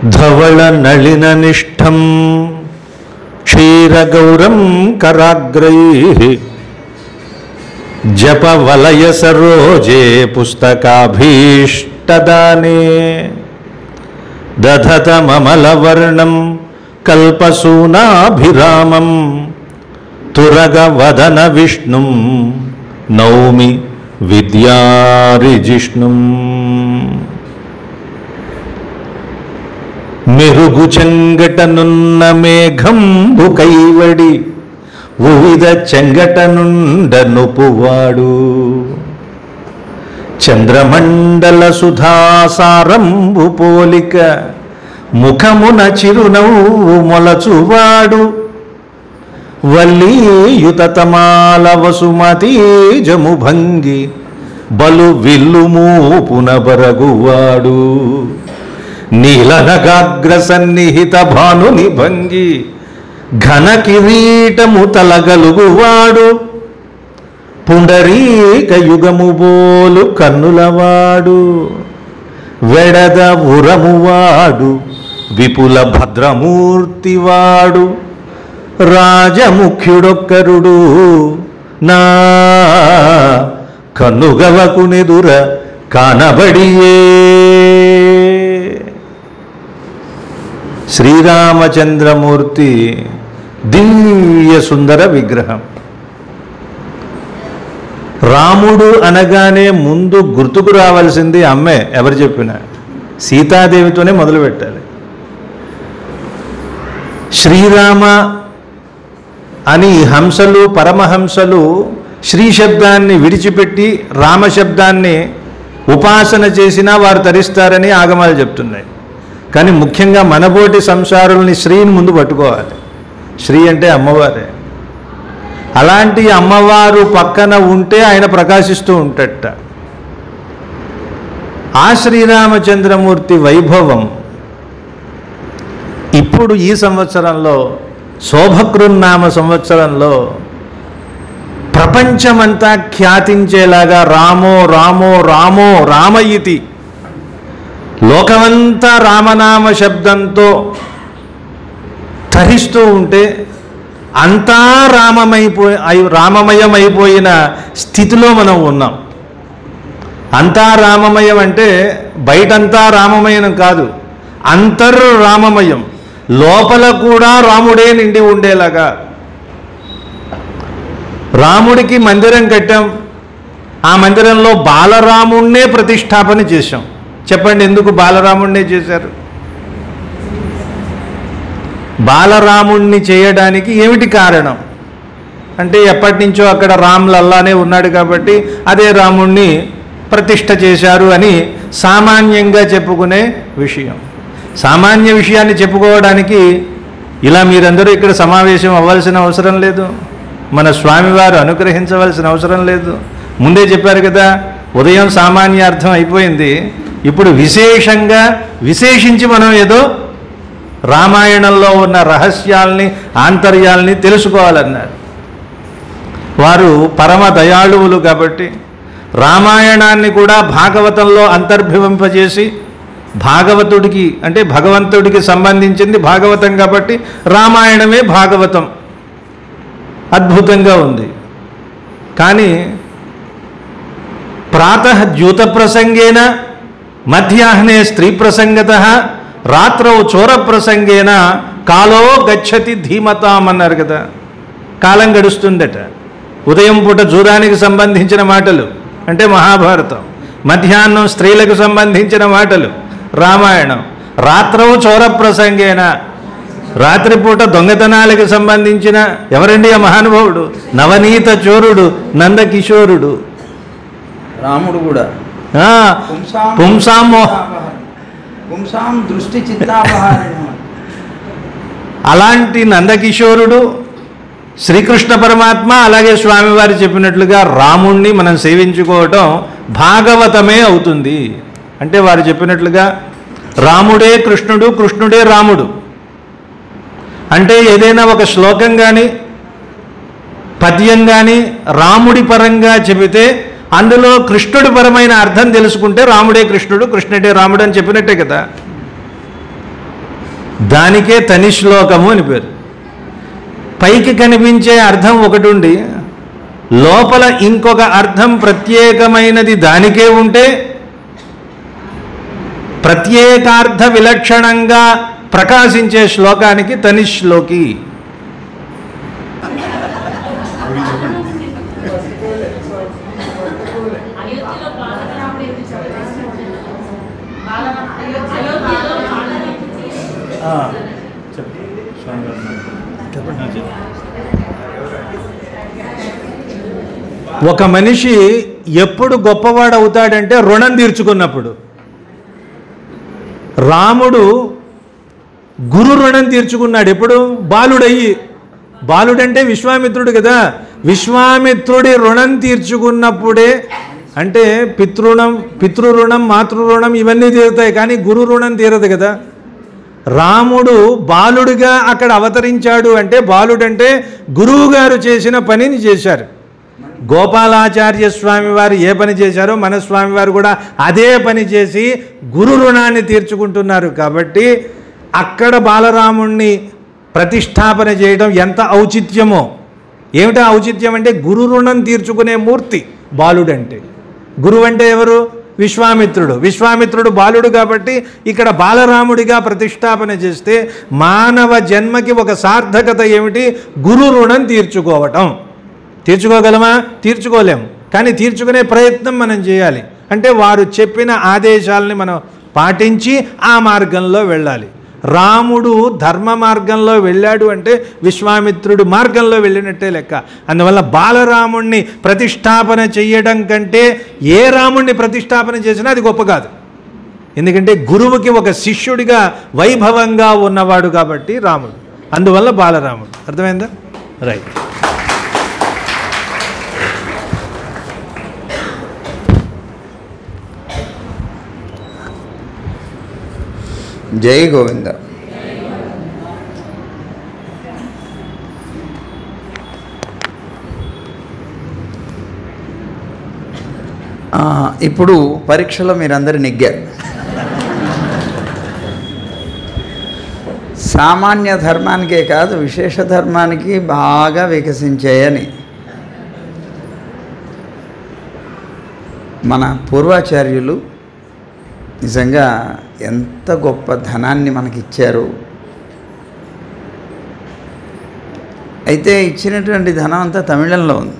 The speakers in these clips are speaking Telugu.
ధవళనళిననిష్టం క్షీరగౌరం కరాగ్రైः జపవలయ సరోజే పుస్తకాభీష్టదానే దధతమమలవర్ణం కల్పసూనాభిరామం తురగవదన విష్ణుం నౌమి విద్యారిజిష్ణుం మెరుగు చెంగటనున్న మేఘంబు కైవడి వివిధ చెంగటనుండ నుపువాడు చంద్రమండల సుధాసారంబు పోలిక ముఖమున చిరునవ్వు మొలచువాడు వల్లీయుతమాల వసుమతీజము భంగి బలు విల్లుమూపున బరగువాడు నీలనగాగ్ర సన్నిహిత భానుని భంగి ఘన కిరీటము తలగలుగువాడు పుండరీక యుగము బోలు కన్నులవాడు వెడద ఉరమువాడు విపుల భద్రమూర్తివాడు రాజముఖ్యుడొక్కరుడు నా కన్నుగవకునెదుర కానబడియే శ్రీరామచంద్రమూర్తి దివ్య సుందర విగ్రహం రాముడు అనగానే ముందు గుర్తుకు రావాల్సింది అమ్మే ఎవరు చెప్పినా సీతాదేవితోనే మొదలు పెట్టాలి శ్రీరామ అని హంసలు పరమహంసలు శ్రీ శబ్దాన్ని విడిచిపెట్టి రామ శబ్దాన్ని ఉపాసన చేసినా వారు తరిస్తారని ఆగమాలు చెప్తున్నాయి కానీ ముఖ్యంగా మనబోటి సంసారుల్ని శ్రీని ముందు పట్టుకోవాలి శ్రీ అంటే అమ్మవారే అలాంటి అమ్మవారు పక్కన ఉంటే ఆయన ప్రకాశిస్తూ ఉంటట ఆ శ్రీరామచంద్రమూర్తి వైభవం ఇప్పుడు ఈ సంవత్సరంలో శోభకృన్నామ సంవత్సరంలో ప్రపంచమంతా ఖ్యాతించేలాగా రామో రామో రామో రామయితి లోకమంతా రామనామ శబ్దంతో తరిస్తూ ఉంటే అంతా రామమైపోయి అయి- రామమయమైపోయిన స్థితిలో మనం ఉన్నాం అంతా రామమయం అంటే బయటంతా రామమయం కాదు అంతర్ రామమయం లోపల కూడా రాముడే నిండి ఉండేలాగా రాముడికి మందిరం కట్టాం ఆ మందిరంలో బాలరాముణ్ణే ప్రతిష్టాపన చేశాం చెప్పండి ఎందుకు బాలరాముణ్ణే చేశారు బాలరాముణ్ణి చేయడానికి ఏమిటి కారణం అంటే ఎప్పటి నుంచో అక్కడ రామ్ లల్లానే ఉన్నాడు కాబట్టి అదే రాముణ్ణి ప్రతిష్ఠ చేశారు అని సామాన్యంగా చెప్పుకునే విషయం సామాన్య విషయాన్ని చెప్పుకోవడానికి ఇలా మీరందరూ ఇక్కడ సమావేశం అవ్వాల్సిన అవసరం లేదు మన స్వామివారు అనుగ్రహించవలసిన అవసరం లేదు ముందే చెప్పారు కదా ఉదయం సామాన్యార్థం అయిపోయింది ఇప్పుడు విశేషంగా విశేషించి మనం ఏదో రామాయణంలో ఉన్న రహస్యాల్ని ఆంతర్యాల్ని తెలుసుకోవాలన్నారు వారు పరమ దయాళువులు కాబట్టి రామాయణాన్ని కూడా భాగవతంలో అంతర్భవింపజేసి భాగవతుడికి అంటే భగవంతుడికి సంబంధించింది భాగవతం కాబట్టి రామాయణమే భాగవతం అద్భుతంగా ఉంది కానీ ప్రాతః ద్యూత ప్రసంగేన మధ్యాహ్నే స్త్రీ ప్రసంగత రాత్రౌ చోర ప్రసంగేన కాలో గచ్చతి ధీమతాం అన్నారు కదా కాలం గడుస్తుందట ఉదయం పూట జూదానికి సంబంధించిన మాటలు అంటే మహాభారతం మధ్యాహ్నం స్త్రీలకు సంబంధించిన మాటలు రామాయణం రాత్రౌ చోర ప్రసంగేన రాత్రిపూట దొంగతనాలకు సంబంధించిన ఎవరండి ఆ మహానుభావుడు నవనీత చోరుడు నందకిషోరుడు రాముడు కూడా ఆ, పుంసాం మోహ పుంసాం దృష్టి చిత్తాపహారణం అలాంటి నందకిషోరుడు శ్రీకృష్ణ పరమాత్మ అలాగే స్వామివారు చెప్పినట్లుగా రాముణ్ణి మనం సేవించుకోవటం భాగవతమే అవుతుంది అంటే వారు చెప్పినట్లుగా రాముడే కృష్ణుడు కృష్ణుడే రాముడు అంటే ఏదైనా ఒక శ్లోకం కానీ పద్యం కానీ రాముడి పరంగా చెబితే అందులో కృష్ణుడి పరమైన అర్థం తెలుసుకుంటే రాముడే కృష్ణుడు కృష్ణుడే రాముడు అని చెప్పినట్టే కదా దానికే తని శ్లోకము అని పేరు పైకి కనిపించే అర్థం ఒకటి ఉండి లోపల ఇంకొక అర్థం ప్రత్యేకమైనది దానికే ఉంటే ప్రత్యేకార్థ విలక్షణంగా ప్రకాశించే శ్లోకానికి తని శ్లోకి అయోధ్యలో బాలరాముడు ఎందుకు చెప్పలేదు బాలరామ అయోధ్యలో బాలరాముడు ఒక మనిషి ఎప్పుడు గొప్పవాడు అవుతాడంటే రుణం తీర్చుకున్నప్పుడు రాముడు గురు రుణం తీర్చుకున్నాడు ఎప్పుడు బాలుడయ్యి బాలుడంటే విశ్వామిత్రుడు కదా విశ్వామిత్రుడి రుణం తీర్చుకున్నప్పుడే అంటే పితృణం పితృరుణం మాతృరుణం ఇవన్నీ తీరుతాయి కానీ గురు రుణం తీరదు కదా రాముడు బాలుడిగా అక్కడ అవతరించాడు అంటే బాలుడంటే గురువు గారు చేసిన పనిని చేశారు గోపాలాచార్య స్వామి వారు ఏ పని చేశారో మన స్వామి వారు కూడా అదే పని చేసి గురు రుణాన్ని తీర్చుకుంటున్నారు కాబట్టి అక్కడ బాలరాముణ్ణి ప్రతిష్టాపన చేయడం ఎంత ఔచిత్యమో ఏమిటా ఔచిత్యం అంటే గురు రుణం తీర్చుకునే మూర్తి బాలుడంటే గురువు అంటే ఎవరు విశ్వామిత్రుడు విశ్వామిత్రుడు బాలుడు కాబట్టి ఇక్కడ బాలరాముడిగా ప్రతిష్టాపన చేస్తే మానవ జన్మకి ఒక సార్థకత ఏమిటి గురు రుణం తీర్చుకోవటం తీర్చుకోగలమా తీర్చుకోలేం కానీ తీర్చుకునే ప్రయత్నం మనం చేయాలి అంటే వారు చెప్పిన ఆదేశాలని మనం పాటించి ఆ మార్గంలో వెళ్ళాలి రాముడు ధర్మ మార్గంలో వెళ్ళాడు అంటే విశ్వామిత్రుడు మార్గంలో వెళ్ళినట్టే లెక్క అందువల్ల బాలరాముణ్ణి ప్రతిష్టాపన చెయ్యడం కంటే ఏ రాముణ్ణి ప్రతిష్టాపన చేసినా అది గొప్ప కాదు ఎందుకంటే గురువుకి ఒక శిష్యుడిగా వైభవంగా ఉన్నవాడు కాబట్టి రాముడు అందువల్ల బాలరాముడు అర్థమైందా రైట్ జై గోవింద ఆ, ఇప్పుడు పరీక్షలో మీరందరూ నెగ్గారు సామాన్య ధర్మానికే కాదు విశేష ధర్మానికి బాగా వికసించాయని మన పూర్వాచార్యులు నిజంగా ఎంత గొప్ప ధనాన్ని మనకి ఇచ్చారు అయితే ఇచ్చినటువంటి ధనం అంతా తమిళంలో ఉంది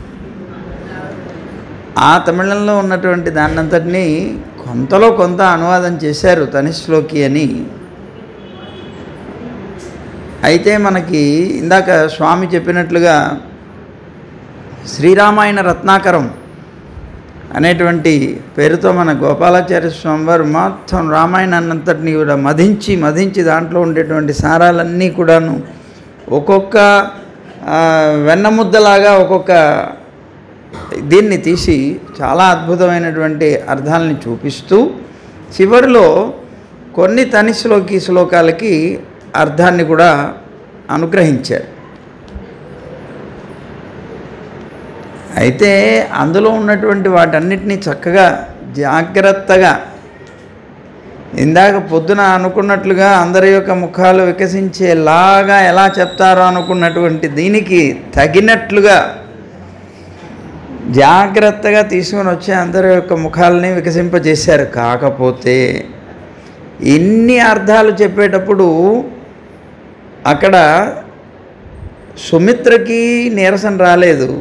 ఆ తమిళంలో ఉన్నటువంటి దాన్నంతటినీ కొంతలో కొంత అనువాదం చేశారు తనిష్లోకి అని అయితే మనకి ఇందాక స్వామి చెప్పినట్లుగా శ్రీరామాయణ రత్నాకరం అనేటువంటి పేరుతో మన గోపాలాచార్య స్వామి వారు మొత్తం రామాయణాన్నంతటిని కూడా మదించి మదించి దాంట్లో ఉండేటువంటి సారాలన్నీ కూడాను ఒక్కొక్క ఆ, వెన్నముద్దలాగా ఒక్కొక్క దీన్ని తీసి చాలా అద్భుతమైనటువంటి అర్థాలని చూపిస్తూ చివరిలో కొన్ని తని శ్లోకి శ్లోకాలకి అర్థాన్ని కూడా అనుగ్రహించారు అయితే అందులో ఉన్నటువంటి వాటన్నిటినీ చక్కగా జాగ్రత్తగా ఇందాక పొద్దున అనుకున్నట్లుగా అందరి యొక్క ముఖాలు వికసించేలాగా ఎలా చెప్తారో అనుకున్నటువంటి దీనికి తగినట్లుగా జాగ్రత్తగా తీసుకొని వచ్చి అందరి యొక్క ముఖాలని వికసింపజేశారు కాకపోతే ఇన్ని అర్థాలు చెప్పేటప్పుడు అక్కడ సుమిత్రకి నీరసం రాలేదు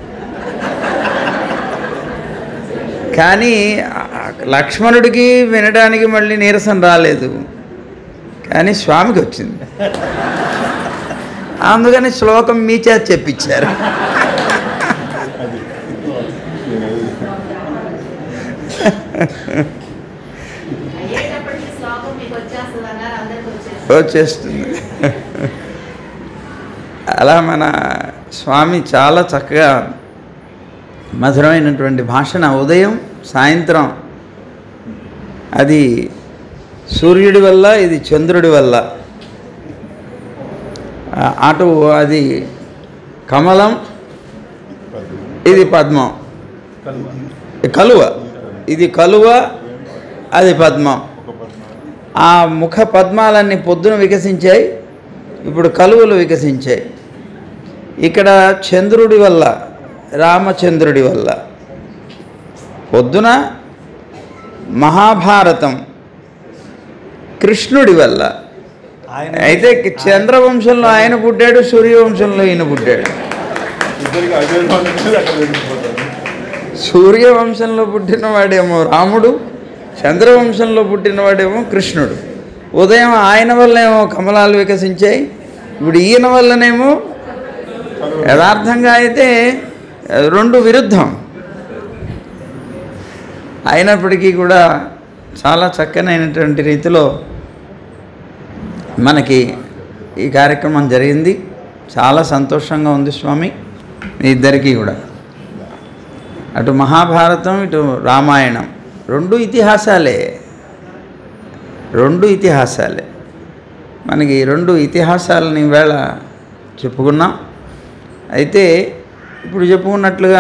కానీ ఆ లక్ష్మణుడికి వినడానికి మళ్ళీ నీరసం రాలేదు కానీ స్వామికి వచ్చింది అందుకని శ్లోకం మీ చేత చెప్పించారు అయ్యేటప్పటికి శ్లోకం మీకు వచ్చేస్తుంది అన్నారు అందరికి వచ్చేస్తుంది వచ్చేస్తుంది అలా మన స్వామి చాలా చక్కగా మధురమైనటువంటి భాషణ ఉదయం సాయంత్రం అది సూర్యుడి వల్ల ఇది చంద్రుడి వల్ల ఆ, అటు అది కమలం ఇది పద్మం కలువ ఇది కలువ అది పద్మం ఆ ముఖ పద్మాలన్నీ పొద్దున వికసించాయి ఇప్పుడు కలువలు వికసించాయి ఇక్కడ చంద్రుడి వల్ల రామచంద్రుడి వల్ల పొద్దున మహాభారతం కృష్ణుడి వల్ల అయితే చంద్రవంశంలో ఆయన పుట్టాడు సూర్యవంశంలో ఈయన పుట్టాడు ఇద్దరికి అభిమానం అనేది అక్కడ వెళ్ళిపోతారు సూర్యవంశంలో పుట్టినవాడేమో రాముడు చంద్రవంశంలో పుట్టినవాడేమో కృష్ణుడు ఉదయం ఆయన వల్లనేమో కమలాలు వికసించాయి ఇప్పుడు ఈయన వల్లనేమో యథార్థంగా అయితే ఆ, రెండు విరుద్ధం అయినప్పటికీ కూడా చాలా చక్కనైనటువంటి రీతిలో మనకి ఈ కార్యక్రమం జరిగింది చాలా సంతోషంగా ఉంది స్వామి మీ ఇద్దరికీ కూడా అటు మహాభారతం ఇటు రామాయణం రెండు ఇతిహాసాలే రెండు ఇతిహాసాలే మనకి ఈ రెండు ఇతిహాసాలని ఈవేళ చెప్పుకున్నాం అయితే ఇప్పుడు చెప్పుకున్నట్లుగా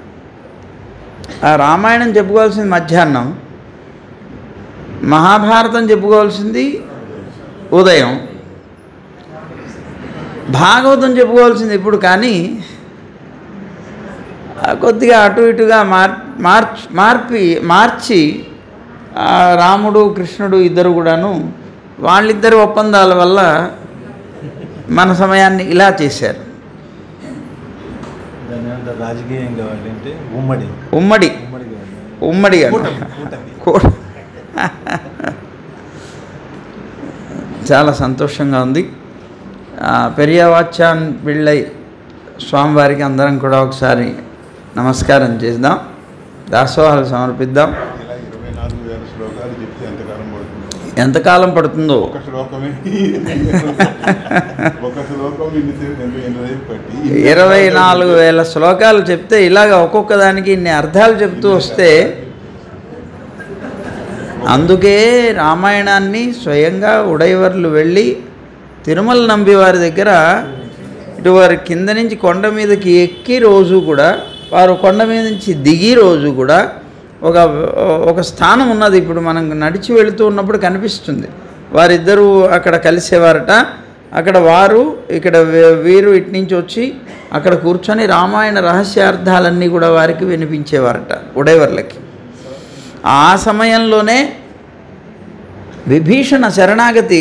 ఆ రామాయణం చెప్పుకోవాల్సింది మధ్యాహ్నం మహాభారతం చెప్పుకోవాల్సింది ఉదయం భాగవతం చెప్పుకోవాల్సింది ఇప్పుడు కానీ ఆ, కొద్దిగా అటు ఇటుగా మార్ మార్చ్ మార్పి మార్చి ఆ, రాముడు కృష్ణుడు ఇద్దరు కూడాను వాళ్ళిద్దరి ఒప్పందాల వల్ల మన సమయాన్ని ఇలా చేశారు దాని ఏమంటారు రాజకీయం కావాలి అంటే ఉమ్మడి ఉమ్మడి ఉమ్మడి కావాలి ఉమ్మడి కూటమి, అన్నమాట. కూటమి. కూ- చాలా సంతోషంగా ఉంది ఆ, పెరియవాచ్యాన్ పిళ్ళై స్వామివారికి అందరం కూడా ఒకసారి నమస్కారం చేద్దాం దాసోహాలు సమర్పిద్దాం ఇలా ఇరవై నాలుగు వేల శ్లోకాలు చెప్తే ఎంతకాలం పడుతుంది ఎంతకాలం పడుతుందో ఒక శ్లోకమే ఒక శ్లోకం ఇన్ని సేపు ఎంత ఎన్ని రోజులు పట్టి ఇరవై నాలుగు వేల శ్లోకాలు చెప్తే ఇలాగ ఒక్కొక్క దానికి ఇన్ని అర్థాలు చెప్తూ వస్తే అందుకే రామాయణాన్ని స్వయంగా ఉడయవర్లు వెళ్ళి తిరుమల నంబి వారి దగ్గర ఇటు వారి కింద నుంచి కొండ మీదకి ఎక్కి రోజు కూడా వారు కొండ మీద నుంచి దిగి రోజు కూడా ఒక ఒక స్థానం ఉన్నది ఇప్పుడు మనం నడిచి వెళుతూ ఉన్నప్పుడు కనిపిస్తుంది వారిద్దరూ అక్కడ కలిసేవారట అక్కడ వారు ఇక్కడ వీ- వీరు ఇటు నుంచి వచ్చి అక్కడ కూర్చొని రామాయణ రహస్యార్థాలన్నీ కూడా వారికి వినిపించేవారట ఉడయవర్లకి ఆ సమయంలోనే విభీషణ శరణాగతి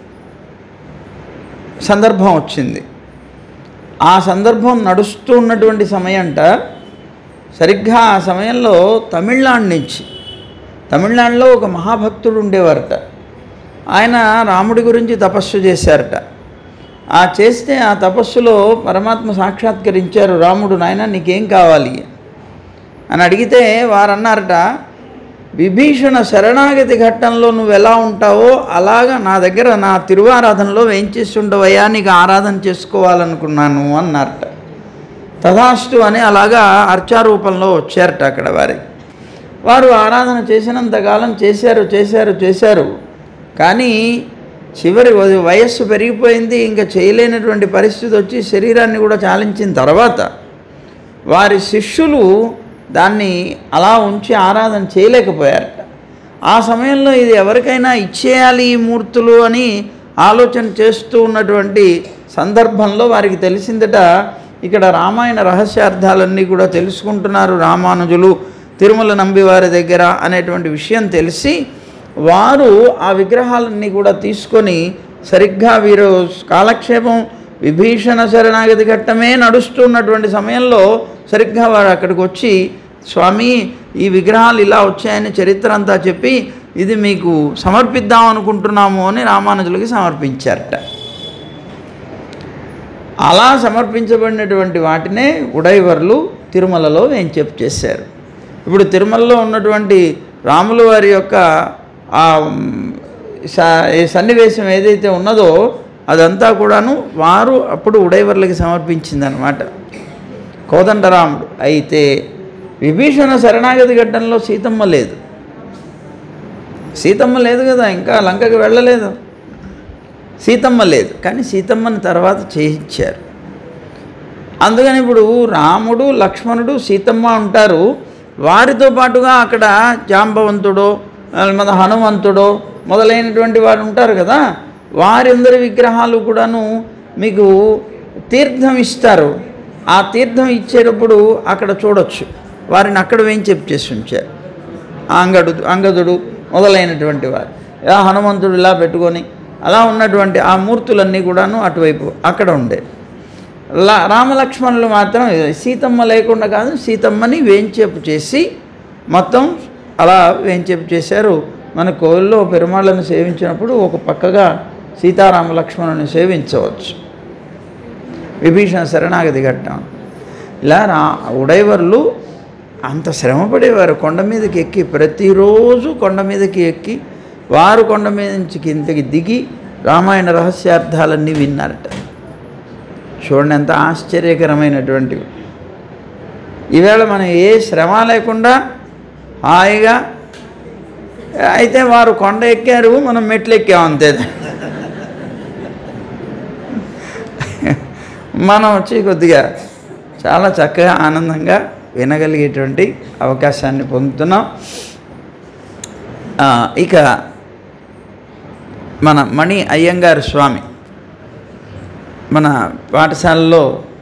సందర్భం వచ్చింది ఆ సందర్భం నడుస్తూ ఉన్నటువంటి సమయంట సరిగ్గా ఆ సమయంలో తమిళనాడు నుంచి తమిళనాడులో ఒక మహాభక్తుడు ఉండేవారట ఆయన రాముడి గురించి తపస్సు చేశారట ఆ చేస్తే ఆ తపస్సులో పరమాత్మ సాక్షాత్కరించారు రాముడు నాయన నీకేం కావాలి అని అడిగితే వారు అన్నారట విభీషణ శరణాగతి ఘట్టంలో నువ్వు ఎలా ఉంటావో అలాగా నా దగ్గర నా తిరువారాధనలో వేయించేసి ఉండవయ్యా నీకు ఆరాధన చేసుకోవాలనుకున్నాను అన్నారట తథాస్తు అని అలాగా అర్చారూపంలో వచ్చారట అక్కడ వారి వారు ఆరాధన చేసినంతకాలం చేశారు చేశారు చేశారు కానీ చివరి వ- వయస్సు పెరిగిపోయింది ఇంకా చేయలేనటువంటి పరిస్థితి వచ్చి శరీరాన్ని కూడా చాలించిన తర్వాత వారి శిష్యులు దాన్ని అలా ఉంచి ఆరాధన చేయలేకపోయారట ఆ సమయంలో ఇది ఎవరికైనా ఇచ్చేయాలి ఈ మూర్తులు అని ఆలోచన చేస్తూ ఉన్నటువంటి సందర్భంలో వారికి తెలిసిందట ఇక్కడ రామాయణ రహస్యార్థాలన్నీ కూడా తెలుసుకుంటున్నారు రామానుజులు తిరుమల నంబి వారి దగ్గర అనేటువంటి విషయం తెలిసి వారు ఆ విగ్రహాలన్నీ కూడా తీసుకొని సరిగ్గా వీరు కాలక్షేపం విభీషణ శరణాగతి ఘట్టమే నడుస్తున్నటువంటి సమయంలో సరిగ్గా వారు అక్కడికి వచ్చి స్వామి ఈ విగ్రహాలు ఇలా వచ్చాయని చరిత్ర అంతా చెప్పి ఇది మీకు సమర్పిద్దాం అనుకుంటున్నాము అని రామానుజులకి సమర్పించారట అలా సమర్పించబడినటువంటి వాటినే ఉడైవర్లు తిరుమలలో వేంచేపు చేశారు ఇప్పుడు తిరుమలలో ఉన్నటువంటి రాముల వారి యొక్క ఆ మ్, స- ఈ సన్నివేశం ఏదైతే ఉన్నదో అదంతా కూడాను వారు అప్పుడు ఉడైవర్లకి సమర్పించిందనమాట కోదండరాముడు అయితే విభీషణ శరణాగతి ఘట్టంలో సీతమ్మ లేదు సీతమ్మ లేదు కదా ఇంకా లంకకి వెళ్ళలేదు సీతమ్మ లేదు కానీ సీతమ్మని తర్వాత చేయించారు అందుకని ఇప్పుడు రాముడు లక్ష్మణుడు సీతమ్మ ఉంటారు వారితో పాటుగా అక్కడ జాంబవంతుడో మన హనుమంతుడో మొదలైనటువంటి వారు ఉంటారు కదా వారందరి విగ్రహాలు కూడాను మీకు తీర్థం ఇస్తారు ఆ తీర్థం ఇచ్చేటప్పుడు అక్కడ చూడొచ్చు వారిని అక్కడ వేయించేపు చేసి ఉంచారు అంగడు అంగదుడు మొదలైనటువంటి వారు ఇలా హనుమంతుడు ఇలా పెట్టుకొని అలా ఉన్నటువంటి ఆ మూర్తులన్నీ కూడాను అటువైపు అక్కడ ఉండే లా రామలక్ష్మణులు మాత్రం సీతమ్మ లేకుండా కాదు సీతమ్మని వేంచేపు చేసి మొత్తం అలా వేంచేపు చేశారు మన కోవిల్లో పెరుమాళ్ళను సేవించినప్పుడు ఒక పక్కగా సీతారామ లక్ష్మణుని సేవించవచ్చు విభీషణ శరణాగతి ఘట్టం ఇలా రా ఉడైవర్లు అంత శ్రమపడేవారు కొండ మీదకి ఎక్కి ప్రతిరోజు కొండ మీదకి ఎక్కి వారు కొండ మీద నుంచి కిందకి దిగి రామాయణ రహస్యార్థాలన్నీ విన్నారట చూడండి ఎంత ఆశ్చర్యకరమైనటువంటివి ఈవేళ మనం ఏ శ్రమ లేకుండా హాయిగా అయితే వారు కొండ ఎక్కారు మనం మెట్లు ఎక్కాం అంతే మనం వచ్చి కొద్దిగా చాలా చక్కగా ఆనందంగా వినగలిగేటువంటి అవకాశాన్ని పొందుతున్నాం ఆ, ఇక మన మణి అయ్యంగారు స్వామి మన పాఠశాలలో